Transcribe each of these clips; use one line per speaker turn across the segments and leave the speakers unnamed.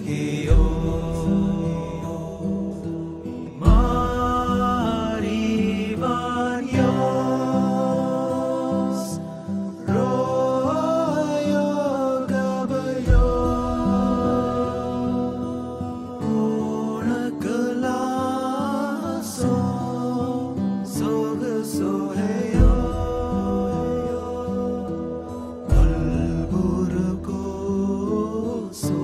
Marivanios Royo Gabayo Unakalaso Soga Soheyo Alburgo So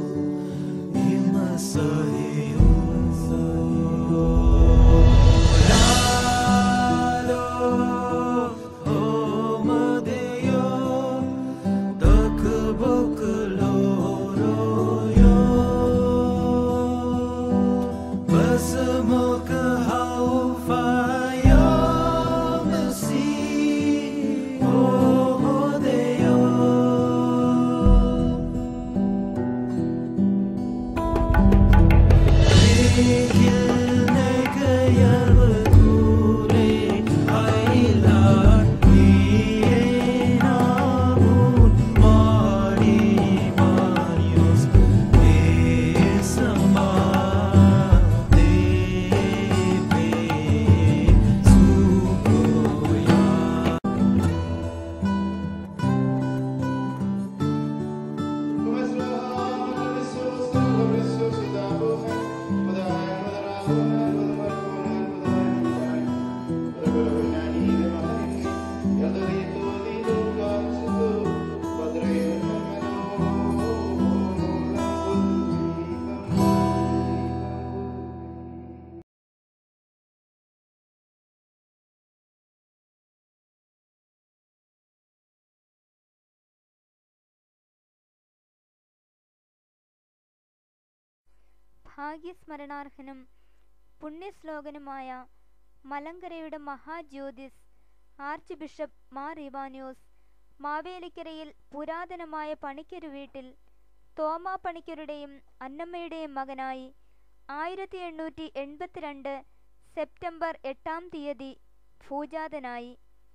ഭാഗ്യസ്മരണാർഹനും പുണ്യശ്ലോകനുമായ മലങ്കരയുടെ മഹാജ്യോതിസ് ആർച്ച് ബിഷപ്പ് മാർ ഇവാനിയോസ് മാവേലിക്കരയിൽ പുരാതനമായ പണിക്കരു വീട്ടിൽ തോമാ പണിക്കരുടെയും അന്നമ്മയുടെയും മകനായി ആയിരത്തി എണ്ണൂറ്റി എൺപത്തിരണ്ട് സെപ്റ്റംബർ എട്ടാം തീയതി ഭൂജാതനായി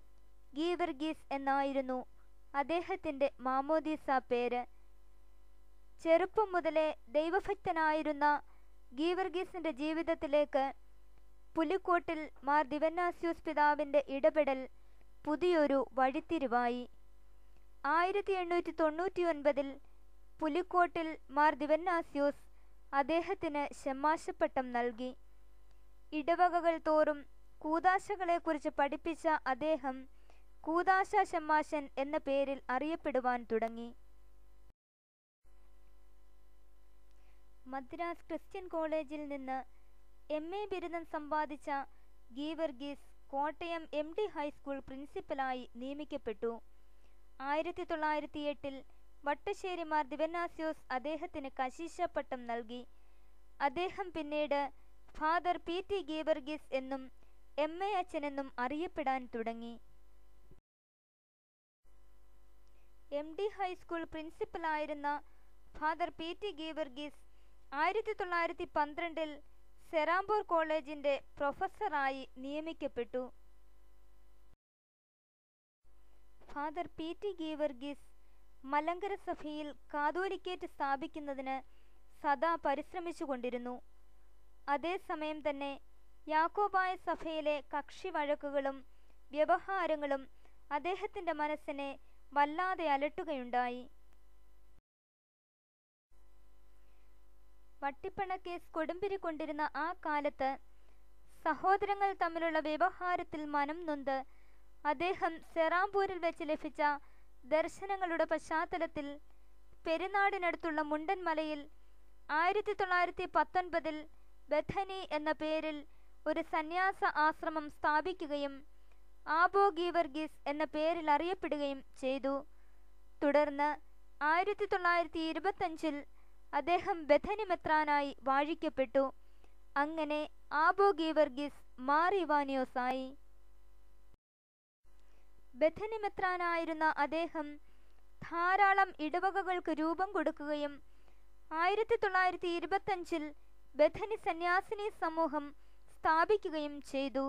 ഗീവർഗീസ് എന്നായിരുന്നു അദ്ദേഹത്തിൻ്റെ മാമോദീസ പേര് ചെറുപ്പം മുതലേ ദൈവഭക്തനായിരുന്ന ഗീവർഗീസിന്റെ ജീവിതത്തിലേക്ക് പുലിക്കോട്ടിൽ മാർ ദിവന്നാസ്യൂസ് പിതാവിന്റെ ഇടപെടൽ പുതിയൊരു വഴിത്തിരിവായി ആയിരത്തി എണ്ണൂറ്റി തൊണ്ണൂറ്റി ഒൻപതിൽ പുലിക്കോട്ടിൽ മാർ ദിവന്നാസ്യൂസ് അദ്ദേഹത്തിന് ഷമ്മാശപ്പട്ടം നൽകി ഇടവകകൾ തോറും കൂതാശകളെക്കുറിച്ച് പഠിപ്പിച്ച അദ്ദേഹം കൂതാശ ഷമ്മാശൻ എന്ന പേരിൽ അറിയപ്പെടുവാൻ തുടങ്ങി മദ്രാസ് ക്രിസ്ത്യൻ കോളേജിൽ നിന്ന് എം എ ബിരുദം സമ്പാദിച്ച Geevarghese Kottayam M D high school പ്രിൻസിപ്പലായി നിയമിക്കപ്പെട്ടു ആയിരത്തി തൊള്ളായിരത്തി എട്ടിൽ വട്ടശ്ശേരി മാർ ദിവനാസ്യോസ് അദ്ദേഹത്തിന് കശീശ പട്ടം നൽകി അദ്ദേഹം പിന്നീട് ഫാദർ പി ടി ഗീവർഗീസ് എന്നും എം എ അച്ഛനെന്നും അറിയപ്പെടാൻ തുടങ്ങി എം ഡി ഹൈസ്കൂൾ പ്രിൻസിപ്പലായിരുന്ന ഫാദർ പി ടി ഗീവർഗീസ് ആയിരത്തി തൊള്ളായിരത്തി പന്ത്രണ്ടിൽ സെറാംപൂർ കോളേജിന്റെ പ്രൊഫസറായി നിയമിക്കപ്പെട്ടു father P T Geevarghese Malankara സഭയിൽ കാതോലിക്കേറ്റ് സ്ഥാപിക്കുന്നതിന് സദാ പരിശ്രമിച്ചുകൊണ്ടിരുന്നു അതേസമയം തന്നെ യാക്കോബായ സഭയിലെ കക്ഷി വഴക്കുകളും വ്യവഹാരങ്ങളും അദ്ദേഹത്തിന്റെ മനസ്സിനെ വല്ലാതെ അലട്ടുകയുണ്ടായി വട്ടിപ്പണ കേസ് കൊടുമ്പിരി കൊണ്ടിരുന്ന ആ കാലത്ത് സഹോദരങ്ങൾ തമ്മിലുള്ള വ്യവഹാരത്തിൽ മനം നൊന്ത് അദ്ദേഹം സെറാംപൂരിൽ വെച്ച് ലഭിച്ച ദർശനങ്ങളുടെ പശ്ചാത്തലത്തിൽ പെരുന്നാടിനടുത്തുള്ള മുണ്ടൻ മലയിൽ ആയിരത്തി തൊള്ളായിരത്തി പത്തൊൻപതിൽ ബഥനി എന്ന പേരിൽ ഒരു സന്യാസ ആശ്രമം സ്ഥാപിക്കുകയും ആബോ ഗീവർഗീസ് എന്ന പേരിൽ അറിയപ്പെടുകയും ചെയ്തു തുടർന്ന് ആയിരത്തി തൊള്ളായിരത്തി ഇരുപത്തഞ്ചിൽ അദ്ദേഹം ബഥനി മെത്രാനായി വാഴിക്കപ്പെട്ടു അങ്ങനെ ആബോ ഗീവർഗീസ് മാർ ഇവാനിയോസായി ബഥനി മെത്രാനായിരുന്ന അദ്ദേഹം ധാരാളം ഇടവകകൾക്ക് രൂപം കൊടുക്കുകയും ആയിരത്തി തൊള്ളായിരത്തി ഇരുപത്തഞ്ചിൽ ബഥനി സന്യാസിനി സമൂഹം സ്ഥാപിക്കുകയും ചെയ്തു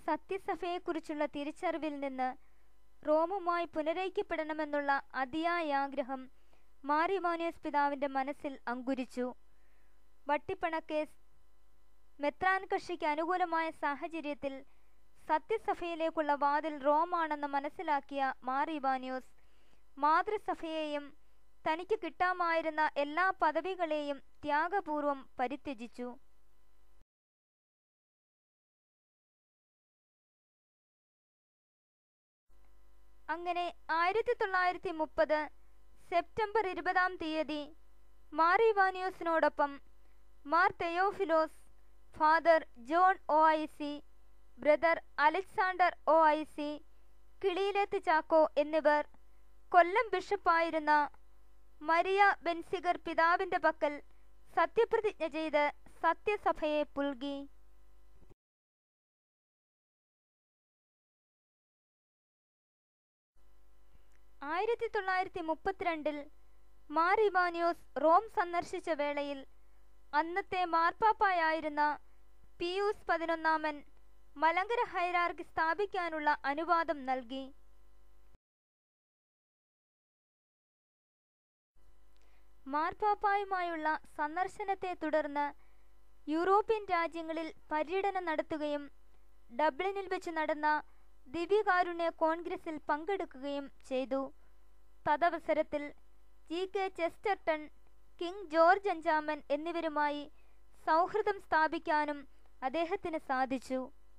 സത്യസഭയെക്കുറിച്ചുള്ള തിരിച്ചറിവിൽ നിന്ന് റോമുമായി പുനരൈക്യപ്പെടണമെന്നുള്ള അതിയായ ആഗ്രഹം മാറിവാനിയോസ് പിതാവിന്റെ മനസ്സിൽ അങ്കുരിച്ചു വട്ടിപ്പണക്കേസ് മെത്രാൻ കക്ഷിക്ക് അനുകൂലമായ സാഹചര്യത്തിൽ സത്യസഭയിലേക്കുള്ള വാതിൽ റോമാണെന്ന് മനസ്സിലാക്കിയ മാറിവാനിയോസ് മാതൃസഭയെയും തനിക്ക് കിട്ടാമായിരുന്ന എല്ലാ പദവികളെയും ത്യാഗപൂർവം പരിത്യജിച്ചു അങ്ങനെ ആയിരത്തി തൊള്ളായിരത്തി മുപ്പത് സെപ്റ്റംബർ ഇരുപതാം തീയതി മാറിവാനിയോസിനോടൊപ്പം Mar Theophilos father John O I C brother Alexander O I C Kiliyileth Chacko എന്നിവർ കൊല്ലം ബിഷപ്പായിരുന്ന മരിയ ബെൻസിഗർ പിതാവിന്റെ പക്കൽ സത്യപ്രതിജ്ഞ ചെയ്ത് സത്യസഭയെ പുൽകി ആയിരത്തി തൊള്ളായിരത്തി മുപ്പത്തിരണ്ടിൽ മാർ ഇവാനിയോസ് റോം സന്ദർശിച്ച വേളയിൽ അന്നത്തെ മാർപ്പാപ്പായായിരുന്ന പിയൂസ് പതിനൊന്നാമൻ മലങ്കര ഹൈറാർക്കി സ്ഥാപിക്കാനുള്ള അനുവാദം നൽകി മാർപ്പാപ്പായുമായുള്ള സന്ദർശനത്തെ തുടർന്ന് യൂറോപ്യൻ രാജ്യങ്ങളിൽ പര്യടനം നടത്തുകയും ഡബ്ലിനിൽ വെച്ച് നടന്ന ദിവ്യകാരുണ്യ കോൺഗ്രസിൽ പങ്കെടുക്കുകയും ചെയ്തു തദവസരത്തിൽ G K Chesterton King George അഞ്ചാമൻ എന്നിവരുമായി സൗഹൃദം സ്ഥാപിക്കാനും അദ്ദേഹത്തിന് സാധിച്ചു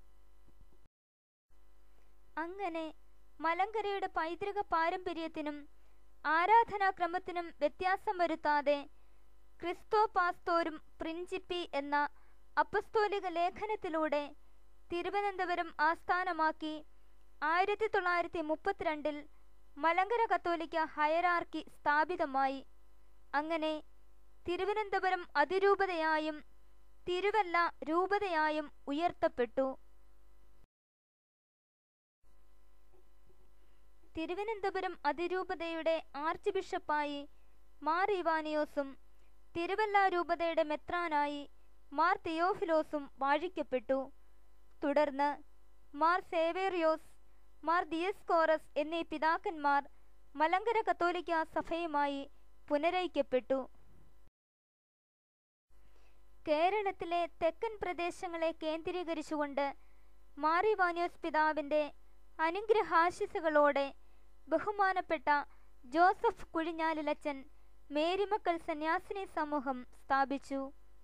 അങ്ങനെ മലങ്കരയുടെ പൈതൃക പാരമ്പര്യത്തിനും ആരാധനാക്രമത്തിനും വ്യത്യാസം വരുത്താതെ ക്രിസ്തോ പാസ്തോരും പ്രിൻസിപ്പി എന്ന അപ്പസ്തോലിക ലേഖനത്തിലൂടെ തിരുവനന്തപുരം ആസ്ഥാനമാക്കി ആയിരത്തി തൊള്ളായിരത്തി മുപ്പത്തിരണ്ടിൽ മലങ്കര കത്തോലിക്ക ഹയറാർക്കി സ്ഥാപിതമായി അങ്ങനെ തിരുവനന്തപുരം അതിരൂപതയായും തിരുവല്ല രൂപതയായും ഉയർത്തപ്പെട്ടു തിരുവനന്തപുരം അതിരൂപതയുടെ ആർച്ച് ബിഷപ്പായി മാർ ഇവാനിയോസും തിരുവല്ല രൂപതയുടെ മെത്രാനായി മാർ തിയോഫിലോസും വാഴിക്കപ്പെട്ടു തുടർന്ന് മാർ സേവേറിയോസ് മാർ ദിയസ്കോറസ് എന്നീ പിതാക്കന്മാർ മലങ്കര കത്തോലിക്ക സഭയുമായി പുനരൈക്യപ്പെട്ടു കേരളത്തിലെ തെക്കൻ പ്രദേശങ്ങളെ കേന്ദ്രീകരിച്ചുകൊണ്ട് മാറിവാനിയോസ് പിതാവിന്റെ അനുഗ്രഹാശിസുകളോടെ ബഹുമാനപ്പെട്ട ജോസഫ് കുഴിഞ്ഞാലിലച്ചൻ മേരിമക്കൾ സന്യാസിനി സമൂഹം സ്ഥാപിച്ചു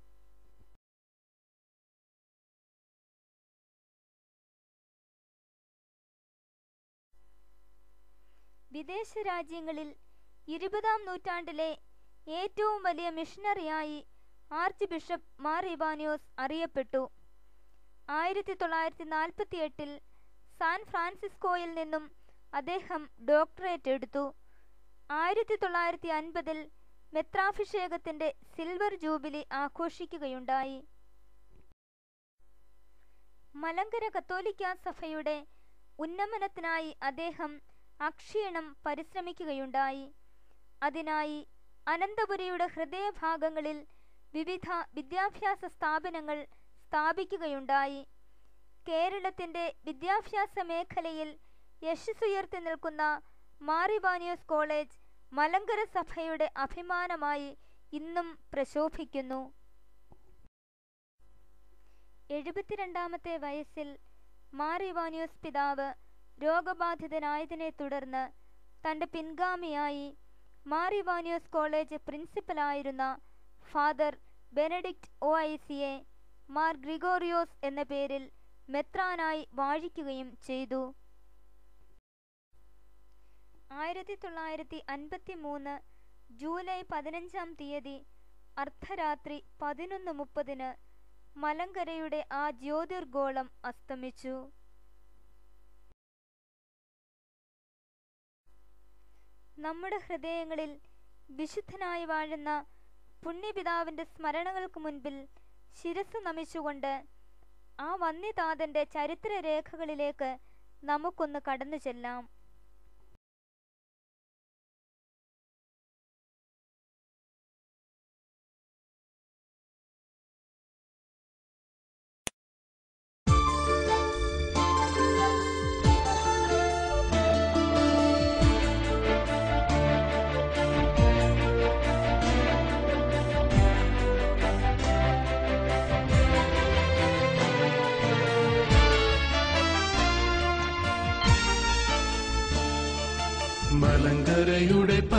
വിദേശ രാജ്യങ്ങളിൽ ഇരുപതാം നൂറ്റാണ്ടിലെ ഏറ്റവും വലിയ മിഷണറിയായി ആർച്ച് ബിഷപ്പ് മാർ ഇവാനിയോസ് അറിയപ്പെട്ടു ആയിരത്തി തൊള്ളായിരത്തി നാൽപ്പത്തി എട്ടിൽ സാൻ ഫ്രാൻസിസ്കോയിൽ നിന്നും അദ്ദേഹം ഡോക്ടറേറ്റ് എടുത്തു ആയിരത്തി തൊള്ളായിരത്തി അൻപതിൽ മെത്രാഭിഷേകത്തിന്റെ സിൽവർ ജൂബിലി ആഘോഷിക്കുകയുണ്ടായി മലങ്കര കത്തോലിക്ക സഭയുടെ ഉന്നമനത്തിനായി അദ്ദേഹം അക്ഷീണം പരിശ്രമിക്കുകയുണ്ടായി അതിനായി അനന്തപുരിയുടെ ഹൃദയഭാഗങ്ങളിൽ വിവിധ വിദ്യാഭ്യാസ സ്ഥാപനങ്ങൾ സ്ഥാപിക്കുകയുണ്ടായി കേരളത്തിന്റെ വിദ്യാഭ്യാസ മേഖലയിൽ യശസ്സുയർത്തി നിൽക്കുന്ന മാറിവാനിയോസ് കോളേജ് മലങ്കര സഭയുടെ അഭിമാനമായി ഇന്നും പ്രശോഭിക്കുന്നു എഴുപത്തിരണ്ടാമത്തെ വയസ്സിൽ മാറിവാനിയോസ് പിതാവ് രോഗബാധിതനായതിനെ തുടർന്ന് തന്റെ പിൻഗാമിയായി മാറിവാനിയോസ് കോളേജ് പ്രിൻസിപ്പലായിരുന്ന ഫാദർ ബെനഡിക്റ്റ് ഒ ഐ സിയെ മാർ ഗ്രിഗോറിയോസ് എന്ന പേരിൽ മെത്രാനായി വാഴിക്കുകയും ചെയ്തു ആയിരത്തി തൊള്ളായിരത്തി അൻപത്തി മൂന്ന് ജൂലൈ പതിനഞ്ചാം തീയതി അർദ്ധരാത്രി പതിനൊന്ന് മുപ്പതിന് മലങ്കരയുടെ ആ ജ്യോതിർഗോളം അസ്തമിച്ചു നമ്മുടെ ഹൃദയങ്ങളിൽ വിശുദ്ധനായി വാഴുന്ന പുണ്യപിതാവിന്റെ സ്മരണകൾക്ക് മുൻപിൽ ശിരസ് നമിച്ചുകൊണ്ട് ആ വന്യതാതന്റെ ചരിത്രരേഖകളിലേക്ക് നമുക്കൊന്ന് കടന്നു ചെല്ലാം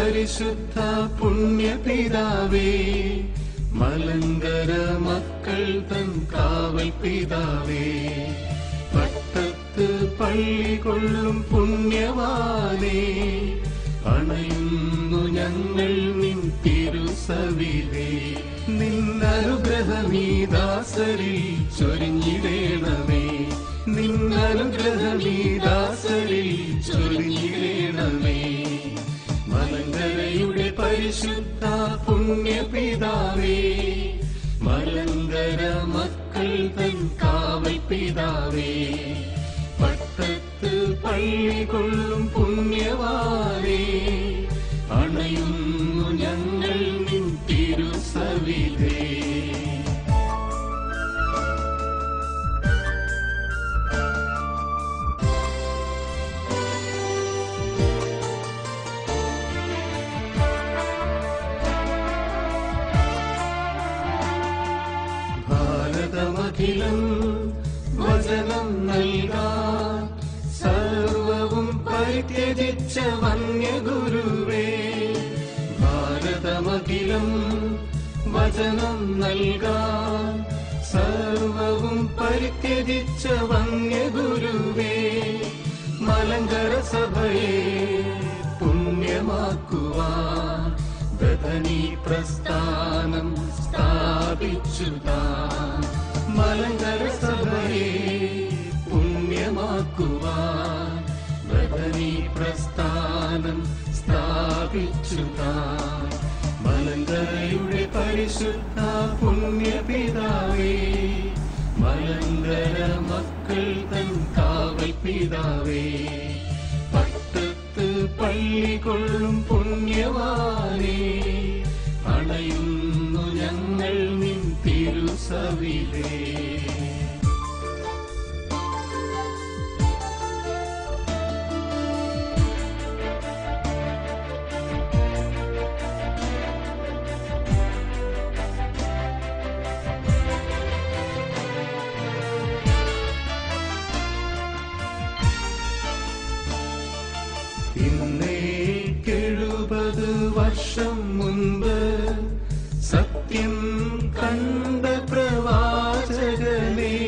പരിശുദ്ധ പുണ്യപിതാവേ മലങ്കര മക്കൾ തൻ കാവൽ പിതാവേ പട്ടത്ത് പള്ളി കൊള്ളും പുണ്യവാനേ അണയുന്നു ഞങ്ങൾ നിൻ തിരുസവിതേ നിന്നനുഗ്രഹമീ ദാസരിൽ ചൊരിഞ്ഞിടേണമേ നിന്നനുഗ്രഹമീ ദാസരിൽ ചൊരിഞ്ഞിടേണമേ മലങ്കരയുടെ പരിശുദ്ധ പുണ്യപിതാവേ മലങ്കര മക്കൾ തൻ കാവൽ പിതാവേ പട്ടത്ത് പള്ളി കൊള്ളും പുണ്യവാനേ അണയുന്നു ഞങ്ങൾ നിൻ തിരുസവിധേ ഭാരതമഖിലം വചനം നൽകാൻ സർവവും പരിത്യജിച്ച വന്യഗുരുവേ ഭാരതമഖിലം വചനം നൽകാൻ സർവവും പരിത്യജിച്ച വന്യഗുരുവേ മലങ്കര സഭയെ പുണ്യമാക്കുവാൻ ബദനി പ്രസ്ഥാനം സ്ഥാപിച്ചു താൻ മലങ്കര സഭയെ പുണ്യമാക്കുവാൻ ബദനി പ്രസ്ഥാനം സ്ഥാപിച്ചു താൻ മലങ്കരയുടെ പരിശുദ്ധ പുണ്യപിതാവേ മലങ്കര മക്കൾ തൻ കാവൽ പിതാവേ പട്ടത്ത് പള്ളി കൊള്ളും പുണ്യവാനേ അണയുന്നു ഞങ്ങൾ നിൻ തിരുസവിതേ ഇന്നേക്കെഴുപത് വർഷം മുൻപ് സത്യം കണ്ട പ്രവാചകനെ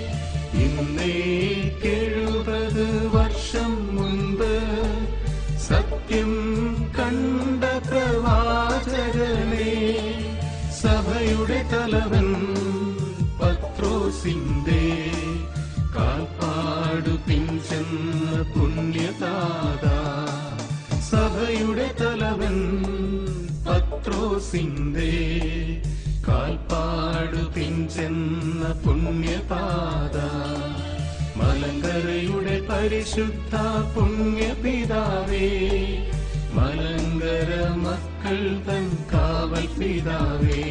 ഇന്നേക്കെഴുപത് വർഷം മുൻപ് സത്യം കണ്ട പ്രവാചകനെ സഭയുടെ തലവൻ പത്രോസിന്റെ കാൽപ്പാടു പിഞ്ചെന്ന പുണ്യതാത സഭയുടെ തലവൻ പത്രോസിന്റെ കാൽപ്പാടു പിഞ്ചെന്ന പുണ്യപാത മലങ്കരയുടെ പരിശുദ്ധ പുണ്യപിതാവേ മലങ്കര മക്കൾ തൻ കാവൽ പിതാവേ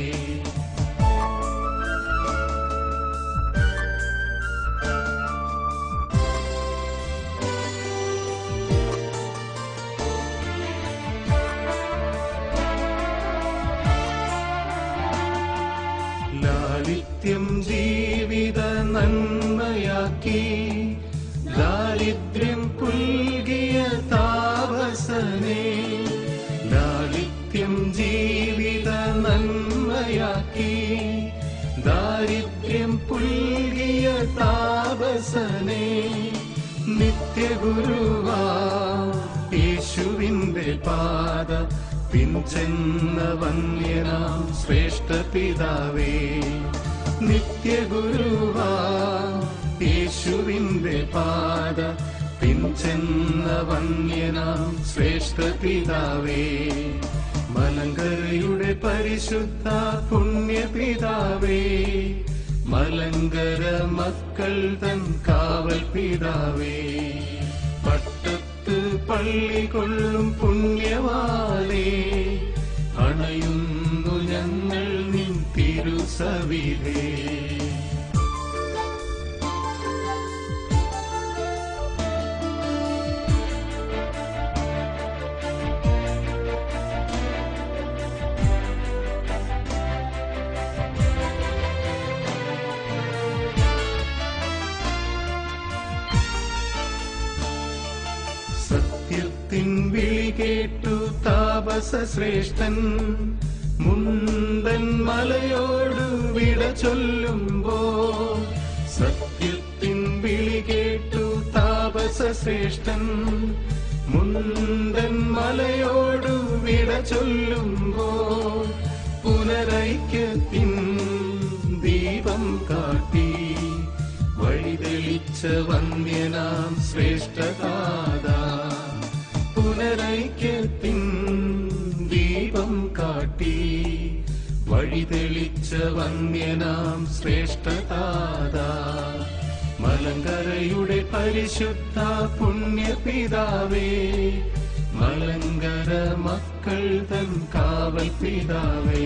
ലാലിത്യം ജീവിത നന്മയാക്കി ദാരിദ്ര്യം പുൽകിയ താപസനെ ലാലിത്യം ജീവിത നന്മയാക്കി ദാരിദ്ര്യം പുൽകിയ താപസനെ നിത്യഗുരുവാ യേശുവിന്റെ പാത പിഞ്ചെന്ന വന്യനാം ശ്രേഷ്ഠ പിതാവേ നിത്യഗുരുവാ യേശുവിന്റെ പാത പിഞ്ചെന്ന വന്യനാം ശ്രേഷ്ഠ പിതാവേ മലങ്കരയുടെ പരിശുദ്ധ പുണ്യപിതാവേ മലങ്കര മക്കൾ തൻ കാവൽ പിതാവേ പട്ടത്ത് പള്ളി കൊള്ളും പുണ്യവാനേ അണയുന്നു ഞങ്ങൾ നിൻ തിരുസവിധേ സത്യത്തിൻ വിളി കേട്ടു താപ താപസ ശ്രേഷ്ഠൻ മുണ്ടൻ മലയോട് വിട ചൊല്ലുമ്പോ സത്യത്തിൻ വിളി കേട്ടു താപസ ശ്രേഷ്ഠൻ മുണ്ടൻ മലയോട് വിട ചൊല്ലുമ്പോ പുനരൈക്യത്തിൻ ദീപം കാട്ടി വഴിതെളിച്ച വന്യനാം ശ്രേഷ്ഠതാദാ പുനരൈക്യത്തിൻ ദീപം കാട്ടി വഴിതെളിച്ച വന്യനാം ശ്രേഷ്ഠതാദാ മലങ്കരയുടെ പരിശുദ്ധ പുണ്യപിതാവേ മലങ്കര മക്കൾ തൻ കാവൽ പിതാവേ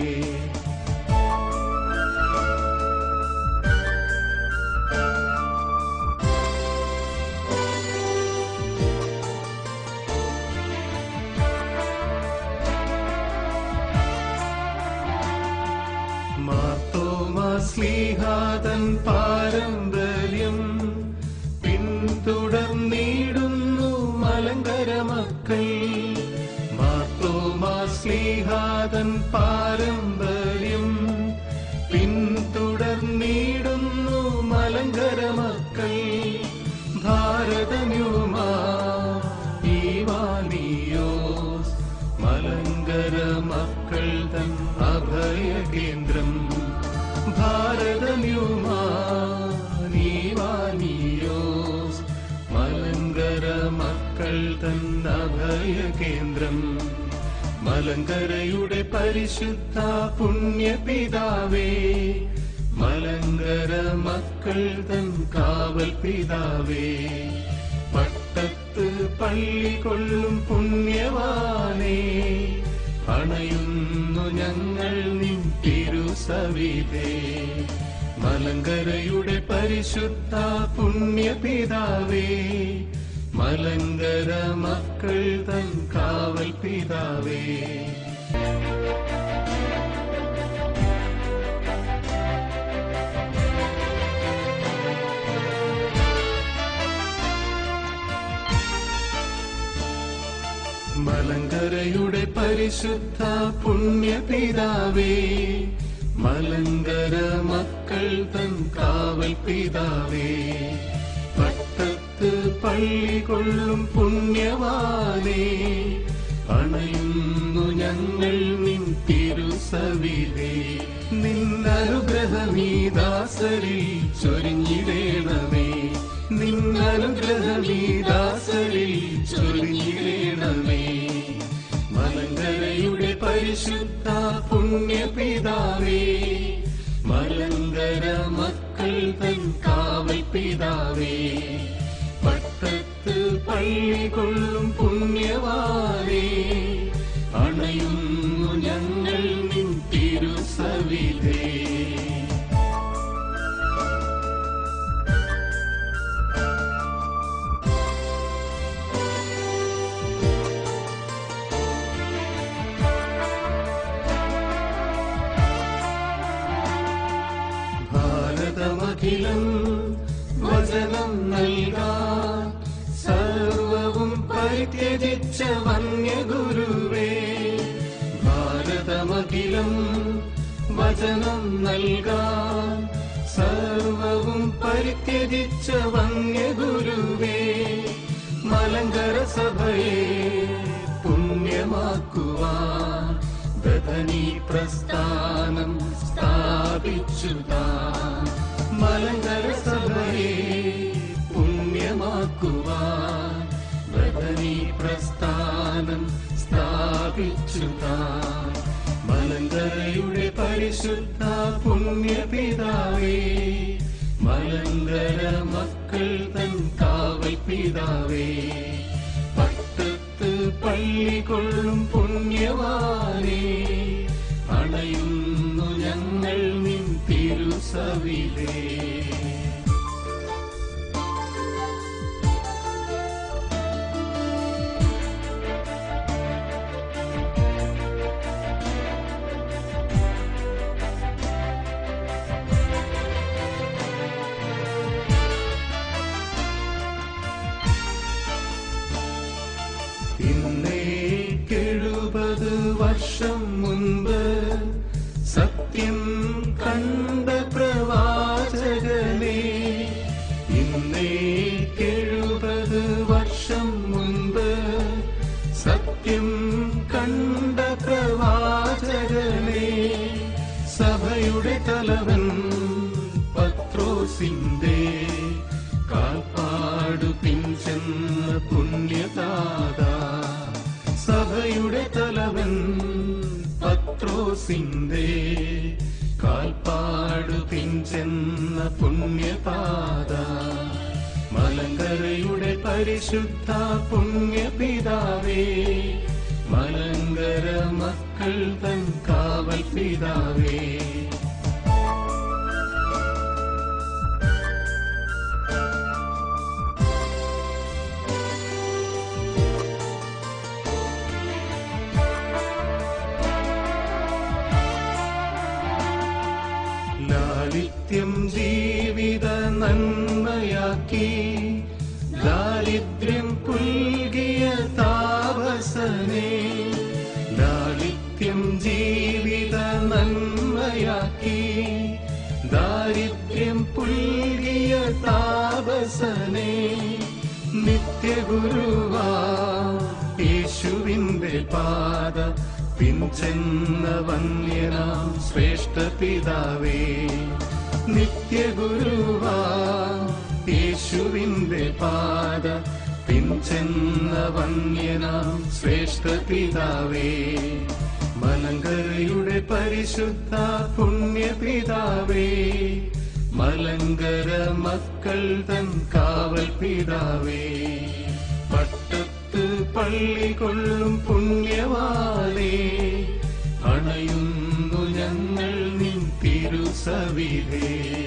മാർത്തോമാസ്ലീഹാതൻ പാരമ്പര്യം പിന്തുടർന്നിടുന്നു മലങ്കര മക്കൾ മാർത്തോമാസ്ലീഹാതൻ പാരമ്പര്യം പിന്തുടർന്നിടുന്നു മലങ്കര മക്കൾ ഭാരതന്യൂമാ ഈവാനിയോസ് മലങ്കര മക്കൾ തൻ അഭയകേന്ദ്രം ഭാരതന്യൂമാനീവാനിയോസ് മലങ്കര മക്കൾ തൻ അഭയകേന്ദ്രം മലങ്കരയുടെ പരിശുദ്ധ പുണ്യപിതാവേ മലങ്കര മക്കൾ തൻ കാവൽ പിതാവേ പട്ടത്ത് പള്ളി കൊള്ളും പുണ്യവാനേ അണയുന്നു ഞങ്ങൾ നിൻ തിരുസവിധേ മലങ്കരയുടെ പരിശുദ്ധ പുണ്യപിതാവേ മലങ്കര മക്കൾ തൻ കാവൽ പിതാവേ മലങ്കരയുടെ പരിശുദ്ധ പുണ്യപിതാവേ മലങ്കര മക്കൾ തൻ കാവൽ പിതാവേ പട്ടത്ത് പള്ളി കൊള്ളും പുണ്യവാനേ അണയുന്നു ഞങ്ങൾ നിൻ തിരുസവിധേ നിന്നനുഗ്രഹമീ ദാസരിൽ ചൊരിഞ്ഞിടേണമേ നിന്നനുഗ്രഹമീ ദാസരിൽ ചൊരിഞ്ഞിടേണമേ മലങ്കരയുടെ പരിശുദ്ധ പുണ്യപിതാവേ മലങ്കര മക്കൾ തൻ കാവൽ പിതാവേ പട്ടത്ത് പള്ളി കൊള്ളും പുണ്യവാനേ അണയുന്നു ഞങ്ങൾ നിൻ തിരുസവിധേ ഭാരതമഖിലം വചനം നൽകാൻ സർവവും പരിത്യജിച്ച വന്യഗുരുവേ ഭാരതമഖിലം വചനം നൽകാൻ സർവവും പരിത്യജിച്ച വന്യഗുരുവേ മലങ്കര സഭയെ പുണ്യമാക്കുവാൻ ബദനി പ്രസ്ഥാനം സ്ഥാപിച്ചു താൻ മലങ്കര സഭയെ പുണ്യമാക്കുവാൻ ബദനി പ്രസ്ഥാനം സ്ഥാപിച്ചു താൻ മലങ്കരയുടെ പരിശുദ്ധ പുണ്യപിതാവേ മലങ്കര മക്കൾ തൻ കാവൽ പിതാവേ പട്ടത്ത് പള്ളി കൊള്ളും പുണ്യവാനേ അണയുന്നു ഞങ്ങൾ നിൻ തിരുസവിധേ ഇന്നേക്കെഴുപത് വർഷം മുൻപ് സത്യം കണ്ട പ്രവാചകനെ ഇന്നേക്കെഴുപത് വർഷം മുൻപ് സത്യം കണ്ട പ്രവാചകനെ സഭയുടെ തലവൻ പത്രോസിന്റെ കാൽപ്പാടു പിഞ്ചെന്ന പുണ്യതാത സഭയുടെ തലവൻ പത്രോസിന്റെ കാൽപ്പാടു പിഞ്ചെന്ന പുണ്യപാത മലങ്കരയുടെ പരിശുദ്ധ പുണ്യപിതാവേ മലങ്കര മക്കൾ തൻ കാവൽ പിതാവേ ലാലിത്യം ജീവിത നന്മയാക്കി ദാരിദ്ര്യം പുൽകിയ താപസനെ ലാലിത്യം ജീവിത നന്മയാക്കി ദാരിദ്ര്യം പുൽകിയ താപസനെ നിത്യഗുരുവാ യേശുവിന്റെ പാത പിഞ്ചെന്ന വന്യനാം ശ്രേഷ്ഠ പിതാവേ നിത്യഗുരുവാ യേശുവിന്റെ പാത പിഞ്ചെന്ന വന്യനാം ശ്രേഷ്ഠ പിതാവേ മലങ്കരയുടെ പരിശുദ്ധ പുണ്യപിതാവേ മലങ്കര മക്കൾ തൻ കാവൽ പിതാവേ പട്ടത്ത് പള്ളി കൊള്ളും പുണ്യവാനേ അണയുന്നു ഞങ്ങൾ നിൻ തിരുസവിധേ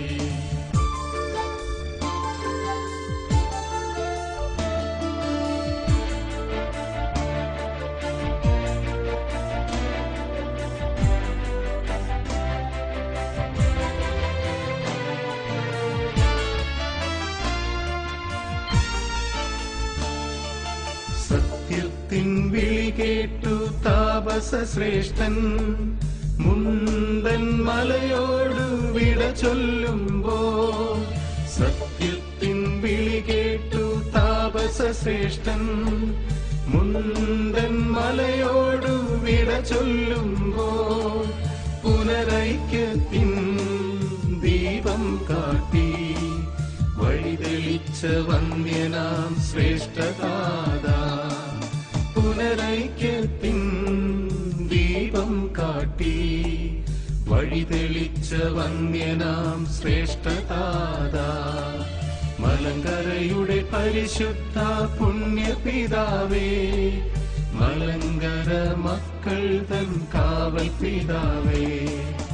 സത്യത്തിൻ വിളി കേട്ടു താപസ ശ്രേഷ്ഠൻ മുണ്ടൻ മലയോടു വിട ചൊല്ലുമ്പോ സത്യത്തിൻ വിളി കേട്ടു താപസ ശ്രേഷ്ഠൻ മുണ്ടൻ മലയോടു വിട ചൊല്ലുമ്പോ പുനരൈക്യത്തിൻ ദീപം കാട്ടി വഴിതെളിച്ച വന്യനാം ശ്രേഷ്ഠതാത പുനരൈക്യത്തിൻ ദീപം കാട്ടി വഴിതെളിച്ച വന്യനാം ശ്രേഷ്ഠതാത മലങ്കരയുടെ പരിശുദ്ധ പുണ്യപിതാവേ മലങ്കര മക്കൾ തൻ കാവൽ പിതാവേ